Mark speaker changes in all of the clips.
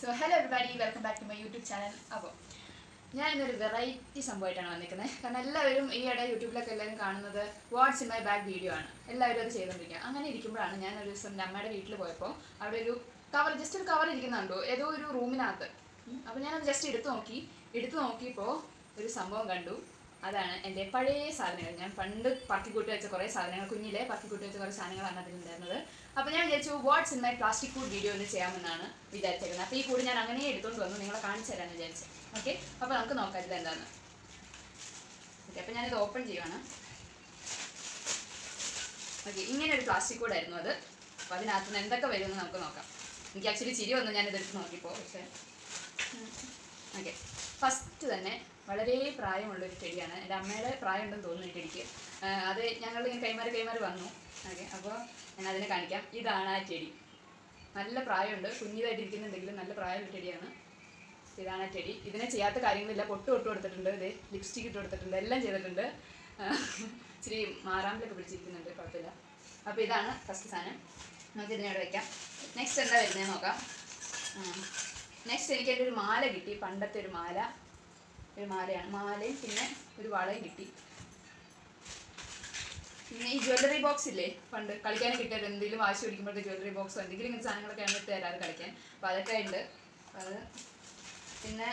Speaker 1: so hello everybody welcome back to my YouTube channel അപ്പോൾ ഞാൻ ഇന്നൊരു വെറൈറ്റി സംഭവമായിട്ടാണ് വന്നിരിക്കുന്നത് കാരണം എല്ലാവരും ഈ ഇടയിൽ യൂട്യൂബിലൊക്കെ എല്ലാവരും കാണുന്നത് what's in my bag video ആണ് എല്ലാവരും അത് ചെയ്തുകൊണ്ടിരിക്കുക അങ്ങനെ ഇരിക്കുമ്പോഴാണ് ഞാൻ ഒരു ദിവസം എൻ്റെ അമ്മയുടെ വീട്ടിൽ പോയപ്പോൾ അവിടെ ഒരു കവർ ജസ്റ്റ് ഒരു കവർ ഇരിക്കുന്നുണ്ടോ ഏതോ ഒരു റൂമിനകത്ത് അപ്പോൾ ഞാനത് ജസ്റ്റ് എടുത്തു നോക്കി എടുത്തു നോക്കിയപ്പോൾ ഒരു സംഭവം കണ്ടു അതാണ് എൻ്റെ പഴയ സാധനങ്ങൾ ഞാൻ പണ്ട് പക്കിക്കൂട്ടി വെച്ച കുറേ സാധനങ്ങൾ കുഞ്ഞിലെ പക്കിക്കൂട്ടി വെച്ച കുറേ സാധനങ്ങളാണ് അതിലുണ്ടായിരുന്നത് അപ്പോൾ ഞാൻ വിചാരിച്ചു what's in my plastic food video ഒന്ന് ചെയ്യാമെന്നാണ് വിചാരിച്ചേക്കുന്നത് അപ്പോൾ ഈ കൂടി ഞാൻ അങ്ങനെ എടുത്തുകൊണ്ട് വന്നു നിങ്ങളെ കാണിച്ചു തരാമെന്ന് വിചാരിച്ചു ഓക്കെ അപ്പോൾ നമുക്ക് നോക്കാം ഇതിൽ എന്താണെന്ന് ഓക്കെ അപ്പോൾ ഞാനിത് ഓപ്പൺ ചെയ്യുവാണ് ഓക്കെ ഇങ്ങനെ ഒരു പ്ലാസ്റ്റിക് കൂടായിരുന്നു അത് അപ്പോൾ അതിനകത്ത് നിന്ന് എന്തൊക്കെ വരുമെന്ന് നമുക്ക് നോക്കാം എനിക്ക് ആക്ച്വലി ചിരി വന്നു ഞാൻ ഇതെടുത്ത് നോക്കിയപ്പോൾ പക്ഷേ ഓക്കെ ഫസ്റ്റ് തന്നെ വളരെ പ്രായമുള്ളൊരു ചെടിയാണ് എൻ്റെ അമ്മയുടെ പ്രായമുണ്ടെന്ന് തോന്നുന്നു ഈ ചെടിക്ക് ആ, അത് ഞങ്ങൾ ഇങ്ങനെ കൈമാറി കൈമാറി വന്നു ഓക്കെ അപ്പോൾ ഞാൻ അതിനെ കാണിക്കാം ഇതാണ് ആ ചെടി നല്ല പ്രായമുണ്ട് കുഞ്ഞിതായിട്ട് ഇരിക്കുന്നുണ്ടെങ്കിലും നല്ല പ്രായമുള്ള ചെടിയാണ് ഇതാണ് ആ ചെടി ഇതിനെ ചെയ്യാത്ത കാര്യങ്ങളില്ല പൊട്ട് തൊട്ട് കൊടുത്തിട്ടുണ്ട് ഇത് ലിപ്സ്റ്റിക് ഇട്ട് കൊടുത്തിട്ടുണ്ട് എല്ലാം ചെയ്തിട്ടുണ്ട് ആ, ഇച്ചിരി മാറാമ്പിലൊക്കെ പിടിച്ചിരിക്കുന്നുണ്ട് കുഴപ്പമില്ല അപ്പോൾ ഇതാണ് ഫസ്റ്റ് സാധനം നമുക്ക് ഇതിനോട് വയ്ക്കാം നെക്സ്റ്റ് എന്താ വരുന്നത് നോക്കാം നെക്സ്റ്റ് എനിക്ക് എൻ്റെ ഒരു മാല കിട്ടി പണ്ടത്തെ ഒരു മാല ഒരു മാലയാണ് മാലയും പിന്നെ ഒരു വളയും കിട്ടി പിന്നെ ഈ ജ്വല്ലറി ബോക്സ് ഇല്ലേ പണ്ട് കളിക്കാൻ കിട്ടിയത് എന്തെങ്കിലും വാശി പിടിക്കുമ്പോഴത്തെ ജ്വല്ലറി ബോക്സോ എന്തെങ്കിലും ഇങ്ങനത്തെ സാധനങ്ങളൊക്കെ ആണ് എടുത്ത് തരാറ് കളിക്കാൻ അപ്പോൾ അതൊക്കെ ഉണ്ട് അപ്പോൾ അത് പിന്നെ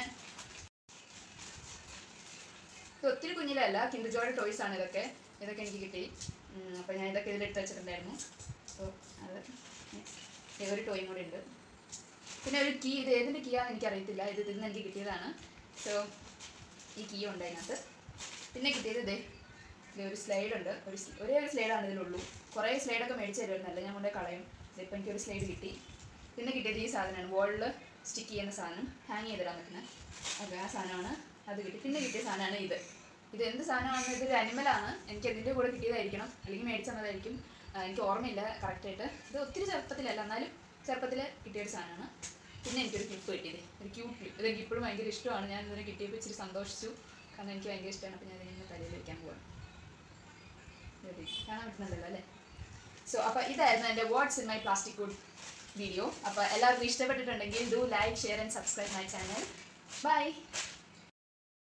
Speaker 1: ഇത് ഒത്തിരി കുഞ്ഞിലല്ല കിൻഡർ ജോയുടെ ടോയ്സ് ആണ് ഇതൊക്കെ ഇതൊക്കെ എനിക്ക് കിട്ടി ഉം, അപ്പോൾ ഞാൻ ഇതൊക്കെ ഇതിലിട്ട് വെച്ചിട്ടുണ്ടായിരുന്നു അപ്പോൾ അത് ദേ ഒരു ടോയും കൂടി ഉണ്ട് പിന്നെ ഒരു കീ ഇത് ഏതിൻ്റെ കീ ആണെന്ന് എനിക്കറിയത്തില്ല ഇത് ഇതിൽ നിന്ന് എനിക്ക് കിട്ടിയതാണ് സോ ഈ കീ ഉണ്ട് അതിനകത്ത് പിന്നെ കിട്ടിയത് ഇതേ ഇത് ഒരു സ്ലൈഡ് ഉണ്ട് ഒരു സ്- ഒരേ ഒരു സ്ലൈഡാണ് ഇതിലുള്ളൂ കുറേ സ്ലൈഡൊക്കെ മേടിച്ച് തരുമായിരുന്നല്ല ഞാൻ കൊണ്ടേ കളയും ഇതിപ്പോൾ എനിക്കൊരു സ്ലൈഡ് കിട്ടി പിന്നെ കിട്ടിയത് ഈ സാധനമാണ് വോളിൽ സ്റ്റിക്ക് ചെയ്യുന്ന സാധനം ഹാങ് ചെയ്തിടാൻ പറ്റുന്ന ഓക്കെ ആ സാധനമാണ് അത് കിട്ടി പിന്നെ കിട്ടിയ സാധനമാണ് ഇത് ഇത് എന്ത് സാധനമാണെന്ന് ഇതൊരു അനിമലാണ് എനിക്ക് അതിൻ്റെ കൂടെ കിട്ടിയതായിരിക്കണം അല്ലെങ്കിൽ മേടിച്ചു തന്നതായിരിക്കും ആ, എനിക്ക് ഓർമ്മയില്ല കറക്റ്റായിട്ട് ഇത് ഒത്തിരി ചെറുപ്പത്തിലല്ല എന്നാലും ചെറുപ്പത്തിൽ കിട്ടിയൊരു സാധനമാണ് പിന്നെ എനിക്കൊരു ക്ലിപ്പ് കിട്ടിയത് ഒരു ക്യൂട്ട് ക്ലിപ്പ് ഇത് എനിക്ക് ഇപ്പോഴും ഭയങ്കര ഇഷ്ടമാണ് ഞാൻ ഇതിനെ കിട്ടിയപ്പോൾ ഇച്ചിരി സന്തോഷിച്ചു കാരണം എനിക്ക് ഭയങ്കര ഇഷ്ടമാണ് അപ്പോൾ ഞാൻ ഇതിനെ തലയിൽ വയ്ക്കാൻ പോവാണ് ഇത് കാണാൻ പറ്റുന്നുണ്ടല്ലോ അല്ലേ സോ അപ്പോൾ ഇതായിരുന്നു എൻ്റെ what's in my plastic good video അപ്പോൾ എല്ലാവർക്കും ഇഷ്ടപ്പെട്ടിട്ടുണ്ടെങ്കിൽ do like share and subscribe my channel by